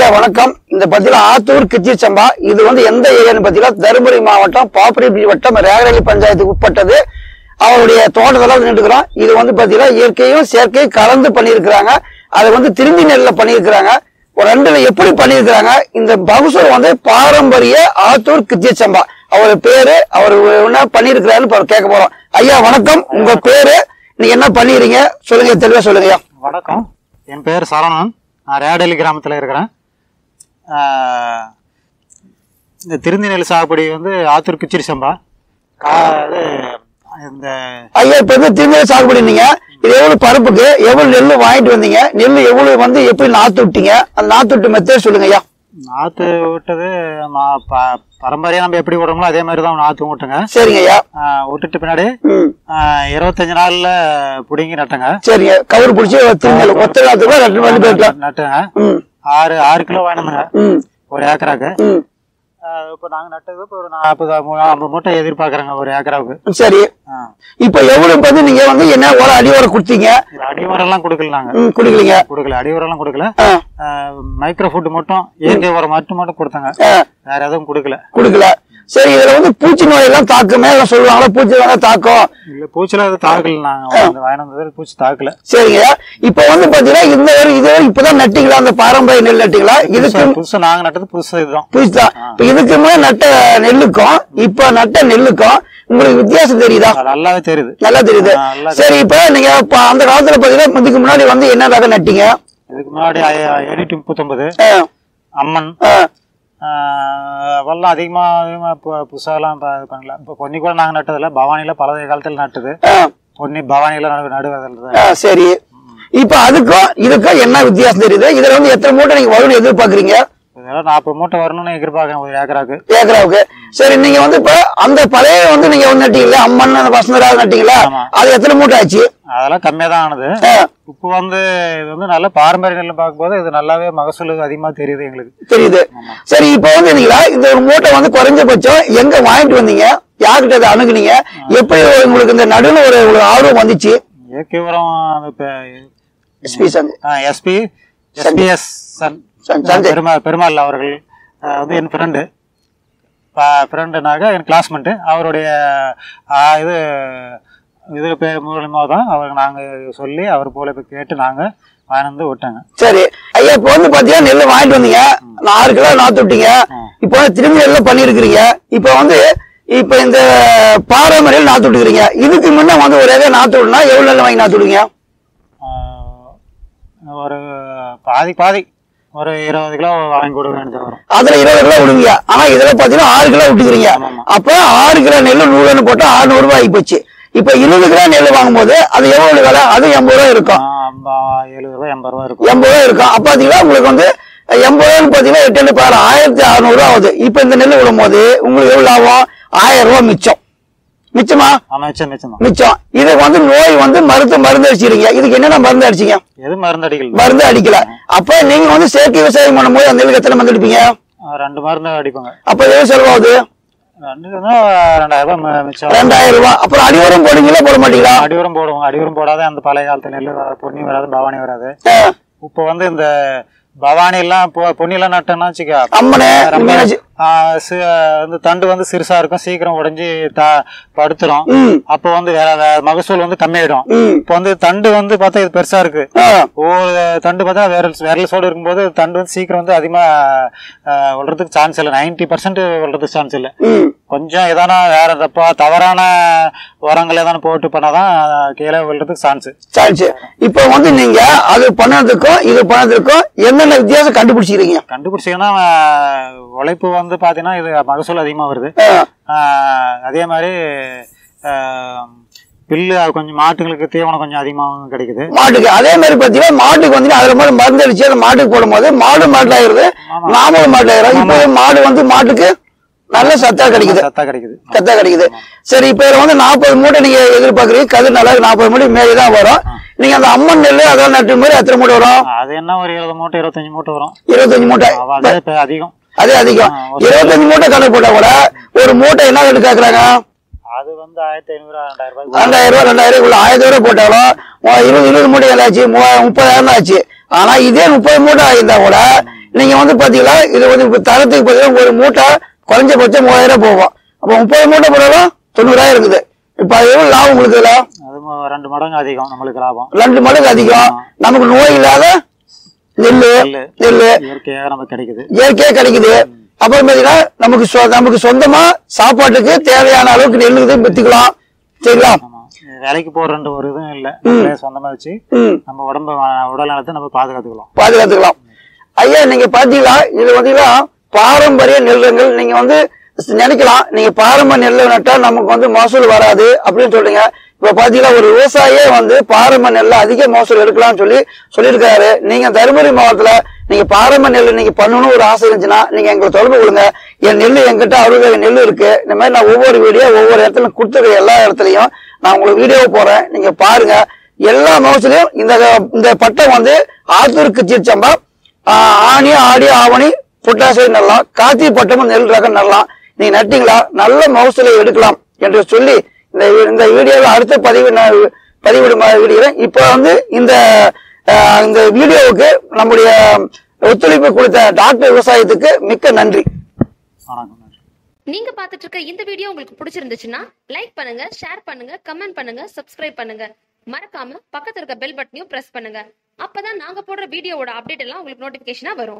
ஐயா வணக்கம் இந்த பத்தியில ஆத்தூர் கிச்சி சம்பா இது வந்து எந்த ஏரியான்னு பத்தியில தருமபுரி மாவட்டம் பாப்பரி வட்டம் ரேகரலி பஞ்சாயத்துக்கு உட்பட்டது அவருடைய தோட்டத்துல நின்றுக்கிறோம் இது வந்து பாத்தீங்கன்னா இயற்கையும் செயற்கையும் கலந்து பண்ணியிருக்கிறாங்க அதை வந்து திரும்பி நெல்ல பண்ணியிருக்கிறாங்க ஒரு ரெண்டுல எப்படி பண்ணியிருக்கிறாங்க இந்த மகசூல் வந்து பாரம்பரிய ஆத்தூர் கித்திய சம்பா அவர் பேரு அவர் என்ன பண்ணியிருக்கிறாருன்னு இப்ப கேட்க போறோம் ஐயா வணக்கம் உங்க பேரு நீங்க என்ன பண்ணிடுறீங்க சொல்லுங்க தெளிவா சொல்லுங்க ஐயா வணக்கம் என் பேர் சரவணன் நான் ரேடலி கிராமத்தில் இருக்கிறேன் ஆஹ் இந்த திருந்தி நெல் சாகுபடி வந்து ஆத்தூர் கிச்சிரி சம்பா கா இது இந்த ஐயா இப்ப வந்து திருநெல் சாகுபடி பண்ணீங்க இது எவ்வளவு பருப்புக்கு எவ்வளவு நெல் வாங்கிட்டு வந்தீங்க நெல் எவ்வளவு வந்து எப்படி நாத்து விட்டீங்க அந்த நாத்து விட்டு மெத்தேட் சொல்லுங்க ஐயா நாற்று விட்டது மா- ப- பரம்பரையாக நம்ம எப்படி விடுறோமோ அதே மாதிரி தான் நாற்று விட்டுங்க சரிங்க ஐயா ஆஹ் விட்டுட்டு பின்னாடி ம் ஆஹ் இருபத்தஞ்சு நாளில் பிடுங்கி நட்டுங்க சரிங்க கவர் பிடிச்சி திருநெல் ஒத்த நாத்துக்கு ரெண்டு ரெண்டு போயிட்டோம் நட்டுங்க ம் ஆறு ஆறு கிலோ வாங்கினோங்க ம் ஒரு ஏக்கராக்கு ம் இப்போ நாங்கள் நட்டது இப்போ ஒரு நாற்பது ஐம்பது மூட்டை எதிர்பார்க்குறேங்க ஒரு ஏக்கராவுக்கு சரி ஆ இப்ப எவ்வளவு வந்து நீங்க வந்து என்ன ஒரு அடி ஒரு கொடுத்தீங்க இது அடி உரம்லாம் கொடுக்கல நாங்க ம் குடிக்கலீங்க கொடுக்கல அடி உரம்லாம் கொடுக்கல ஆ, மைக்ரோ ஃபுட் மட்டும் இயற்கை உரம் மட்டும் மட்டும் கொடுத்தாங்க ஆ, வேற எதுவும் கொடுக்கல குடுக்கல சரி இதுல வந்து பூச்சி நோய் எல்லாம் தாக்குமே எல்லாம் சொல்லுவாங்களா பூச்சி வேணா தாக்கும் இல்ல பூச்சில அது தாக்கல நாங்க வந்து வாங்கினது பூச்சி தாக்கல சரிங்க இப்ப வந்து பாத்தீங்கன்னா இந்த ஒரு இது இப்பதான் நட்டீங்களா அந்த பாரம்பரிய நெல் நட்டீங்களா இதுக்கு புதுசா- புதுசா நாங்க நட்டது புதுசா இதுதான் புரியுதா இப்ப இதுக்கு முன்னாடி நட்ட நெல்லுக்கும் இப்ப நட்ட நெல்லுக்கும் உங்களுக்கு வித்தியாசம் தெரியுதா அது நல்லாவே தெரியுது நல்லா தெரியுது ஆ, நல்லா சரி இப்ப நீங்க இப்ப அந்த காலத்துல பாத்தீங்கன்னா இதுக்கு முன்னாடி வந்து என்ன ரகம் நட்டீங்க இதுக்கு முன்னாடி எண்ணூற்றி முப்பத்தொன்பது ஆ, அம்மன் ஆ, ஆஹ் அவெல்லாம் அதிகமா அதிகமா பு- புதுசாலாம் ப- இது பண்ணல இப்போ பொன்னி கூட நாங்க நட்டதில்ல பவானியில பழைய காலத்துல நட்டது ஆ, பொன்னி பவானியில நடு நடுவதில் ஆ, சரி இப்ப அதுக்கும் இதுக்கும் என்ன வித்தியாசம் தெரியுது இதுல வந்து எத்தனை மூட்டை நீங்க வரும்னு எதிர்பார்க்கறீங்க இதெல்லாம் நாற்பது மூட்டை வரணும்னு எதிர்பார்க்கறேன் ஒரு ஏக்கராக்கு ஏக்கராவுக்கு சரி நீங்க வந்து இப்ப அந்த பழைய வந்து நீங்க வந்து நட்டீங்களா அம்மன் அந்த வசந்தராக நட்டீங்களா ஆமா. அது எத்தனை மூட்டை ஆச்சு அதெல்லாம் கம்மியாக தான் ஆனது ஆ, இப்போ வந்து இது வந்து நல்ல பாரம்பரிய நெல் பார்க்கும்போது இது நல்லாவே மகசூல் அதிகமா தெரியுது எங்களுக்கு தெரியுது சரி இப்ப வந்து நீங்களா இந்த ஒரு மூட்டை வந்து குறைஞ்சபட்சம் எங்க வாங்கிட்டு வந்தீங்க யார்கிட்ட அதை அணுகுனீங்க எப்படி உங்களுக்கு இந்த நடுவில் ஒரு ஒரு ஆர்வம் வந்துச்சு இயற்கை உரம் இப்போ எஸ்பி சந்த் எஸ்பி எஸ்பிஎஸ் சன் சன்- சந்தை. பெருமா பெருமாள் அவர்கள் அஹ், வந்து என் ஃப்ரெண்டு ஃப்ரெண்டுனாக்க என் கிளாஸ்மேட்டு அவருடைய ஆஹ், இது இது பேர் மூலமாக தான் அவர் நாங்கள் சொல்லி அவர் போல போய் கேட்டு நாங்கள் வாங்கி வந்து விட்டாங்க சரி ஐயா இப்ப வந்து பாத்தீங்கன்னா நெல் வாங்கிட்டு வந்தீங்க நான் ஆறு கிலோ நாத்து விட்டீங்க இப்போ வந்து திரும்பி நெல்ல பண்ணிருக்கிறீங்க இப்ப வந்து இப்ப இந்த பாரம்பரிய நெல் நாத்து விட்டுக்கிறீங்க இதுக்கு முன்ன வந்து ஒரு ஏக்கர் நாத்து விடனா எவ்வளவு நெல் வாங்கி நாத்து விடுங்க ஆஹ், ஒரு பாதி பாதி ஒரு இருபது கிலோ வாங்கி கொடுக்க வேண்டியது வரும் அதுல இருபது கிலோ விடுவீங்க ஆனா இதுல பாத்தீங்கன்னா ஆறு கிலோ விட்டுக்கிறீங்க அப்ப ஆறு கிலோ நெல் நூறுன்னு போட்டா ஆறுநூறு ரூபாய் ஆகி போச்சு இப்ப இருபது கிலோ நெல் வாங்கும்போது அது எவ்வளவு விலை அது எண்பது ரூபாய் இருக்கும் ஆஹ், ஐம்பா- எழுபது ரூபா எண்பது ரூபா இருக்கும் எண்பது ரூபாய் இருக்கும் அப்ப பாத்தீங்கன்னா உங்களுக்கு வந்து எண்பது ரூபாய்னு பாத்தீங்கன்னா எட்டு எட்டு பாரு ஆயிரத்தி அறுநூறு ரூபா ஆகுது இப்ப இந்த நெல் விடும்போது உங்களுக்கு எவ்வளவு ஆகும் ஆயிரம் ரூபாய் மிச்சம் மிச்சமா ஆமா மிச்சம் மிச்சம் தான் மிச்சம் இதுக்கு வந்து நோய் வந்து மருந்து மருந்து அடிச்சிருங்க இதுக்கு என்னென்ன மருந்து அடிச்சீங்க எது மருந்து அடிக்கல மருந்து அடிக்கல அப்ப நீங்க வந்து செயற்கை விவசாயம் பண்ணும்போது அந்த நெல்லுக்கு எத்தனை மருந்து அடிப்பீங்க ஆஹ், ரெண்டு மருந்து அடிப்பாங்க அப்ப எவ்வளவு செலவாகுது ரெண்டு தான் ரெண்டாயிரம் ரூபாய் ம- மிச்சம் ரெண்டாயிரம் ரூபாய் அப்புறம் அடிவரம் போடுவீங்களா போட மாட்டீங்களா அடிவரம் போடுவோம் அடிவரம் போடாத அந்த பழைய காலத்து நெல் வராது பொன்னி வராது பவானி வராது ஆ, இப்போ வந்து இந்த பவானி எல்லாம் இப்போ பொன்னி எல்லாம் நட்டோம்னா வச்சுக்க அம்மனே ரொம்ப மீனாட்சி. ஆ, சி- வந்து தண்டு வந்து சிறுசா இருக்கும் சீக்கிரம் உடைஞ்சு த படுத்துரும் ம் அப்போ வந்து வேற வேற மகசூல் வந்து கம்மியாயிடும் ம் இப்போ வந்து தண்டு வந்து பார்த்தா இது பெருசா இருக்கு ஆ, ஒவ்வொரு தண்டு பார்த்தா விரல் விரல்சோடு இருக்கும்போது தண்டு வந்து சீக்கிரம் வந்து அதிகமா ஆ, வளர்றதுக்கு சான்ஸ் இல்லை நைன்டி பர்சன்ட் வளர்றதுக்கு சான்ஸ் இல்லை ம் கொஞ்சம் எதானா வேற தப்பா தவறான உரங்கள் எதான போட்டு பண்ணாதான் கீழே விழுறதுக்கு சான்ஸ் சான்ஸ் இப்ப வந்து நீங்க அது பண்ணதுக்கும் இது பண்ணதுக்கும் என்னென்ன வித்தியாசம் கண்டுபிடிச்சிக்கிறீங்க கண்டுபிடிச்சிங்கன்னா உழைப்பு வந்து பார்த்தீங்கன்னா இது மகசூல் அதிகமாக வருது ஆ, ஆஹ் அதே மாதிரி ஆஹ் பில்லு அது கொஞ்சம் மாட்டுங்களுக்கு தீவனம் கொஞ்சம் அதிகமாகவும் கிடைக்குது மாட்டுக்கு அதே மாதிரி பாத்தீங்கன்னா மாட்டுக்கு வந்து அதுல மாதிரி மருந்து அடிச்சு அந்த மாட்டுக்கு போடும்போது மாடு மாட்டுல ஆயிருது நாமளும் மாட்டுல ஆயிரும் இப்போ மாடு வந்து மாட்டுக்கு நல்ல சத்தா கிடைக்குது சத்தா கிடைக்குது சத்தா கிடைக்குது சரி இப்ப இதுல வந்து நாற்பது மூட்டை நீங்க எதிர்பார்க்கறீங்க கதிர் நல்லா நாற்பது மூட்டை மேலே தான் வரும் நீங்க அந்த அம்மன் நெல் அதெல்லாம் நட்டு மாதிரி எத்தனை மூட்டை வரும் அது என்ன ஒரு இருபது மூட்டை இருபத்தஞ்சு மூட்டை வரும் இருபத்தஞ்சு மூட்டை அவ அதே இப்ப அதிகம் அதே அதிகம் இருபத்தஞ்சு மூட்டை கணக்கு போட்டா கூட ஒரு மூட்டை என்ன கணக்கு கேக்குறாங்க அது வந்து ஆயிரத்தி ஐநூறு ரெண்டாயிரம் ரூபாய் ரெண்டாயிரம் ரூபாய் ரெண்டாயிரம் உள்ள ஆயிரத்தி ரூபாய் போட்டாலும் உ- இருபது இருபது மூட்டை ஆச்சு மூவாயிரம் முப்பதாயிரம் தான் ஆச்சு ஆனா இதே முப்பது மூட்டை ஆயிருந்தா கூட நீங்க வந்து பாத்தீங்களா இது வந்து இப்ப தரத்துக்கு பாத்தீங்கன்னா ஒரு மூட்டை குறைஞ்சபட்சம் மூவாயிரம் போகும் அப்ப முப்பது மூட்டை போனாலும் தொண்ணூறாயிரம் இருக்குது இப்ப அது எவ்வளவு லாபம் உங்களுக்கு இதுல அது ம- ரெண்டு மடங்கு அதிகம் நம்மளுக்கு லாபம் ரெண்டு மடங்கு அதிகம் நமக்கு நோய் இல்லாத நெல்லு நெல்லு. நெல்லு இயற்கையாக நமக்கு கிடைக்குது இயற்கையா கிடைக்குது அப்புறம் பாத்தீங்கன்னா நமக்கு சொ- நமக்கு சொந்தமா சாப்பாட்டுக்கு தேவையான அளவுக்கு நெல் இது வித்துக்கலாம் சரிங்களா ஆமா வேலைக்கு போறன்ற ஒரு இதுவும் இல்லை நம்மளே சொந்தமா வச்சு ம் நம்ம உடம்ப வ- உடல் நலத்தை நம்ம பாதுகாத்துக்கலாம் பாதுகாத்துக்கலாம் ஐயா நீங்க பாத்தீங்களா இது பாத்தீங்கன்னா பாரம்பரிய நெல்லுங்கள் நீங்க வந்து நினைக்கலாம் நீங்க பாரம்பரிய நெல் நட்டா நமக்கு வந்து மகசூல் வராது அப்படின்னு சொல்றீங்க இப்ப பாத்தீங்கன்னா ஒரு விவசாயியே வந்து பாரம்பரிய நெல்ல அதிக மகசூல் எடுக்கலாம்னு சொல்லி சொல்லியிருக்காரு நீங்க தருமபுரி மாவட்டத்துல நீங்க பாரம்பரிய நெல் நீங்க பண்ணணும்னு ஒரு ஆசை இருந்துச்சுன்னா நீங்க எங்களை தொடர்பு கொள்ளுங்க என் நெல் என்கிட்ட அறுபது நெல் இருக்கு இந்த மாதிரி நான் ஒவ்வொரு வீடியோ ஒவ்வொரு இடத்துல கொடுத்துருக்க எல்லா இடத்துலயும் நான் உங்களுக்கு வீடியோ போறேன் நீங்க பாருங்க எல்லா மகசூலையும் இந்த இந்த பட்டம் வந்து ஆத்தூர் கிச்சிர் சம்பா ஆஹ் ஆணி ஆடி ஆவணி புட்டாசை நடலாம் கார்த்திகை பட்டமும் நெல் ரகம் நடலாம் நீங்க நட்டீங்களா நல்ல மகசூலை எடுக்கலாம் என்று சொல்லி இந்த வீ- இந்த வீடியோவை அடுத்த பதிவு நான் பதிவிடும் விடுகிறேன் இப்போ வந்து இந்த ஆஹ், இந்த வீடியோவுக்கு நம்முடைய ஒத்துழைப்பு கொடுத்த டாக்டர் விவசாயத்துக்கு மிக்க நன்றி வணக்கம் நன்றி நீங்க பார்த்துட்டு இருக்க இந்த வீடியோ உங்களுக்கு பிடிச்சிருந்துச்சுன்னா லைக் பண்ணுங்க ஷேர் பண்ணுங்க கமெண்ட் பண்ணுங்க சப்ஸ்கிரைப் பண்ணுங்க மறக்காம பக்கத்துல இருக்க பெல் பட்டனையும் பிரஸ் பண்ணுங்க அப்பதான் நாங்க போடுற வீடியோவோட அப்டேட் எல்லாம் உங்களுக்கு நோட்டிபிகேஷனா வரும்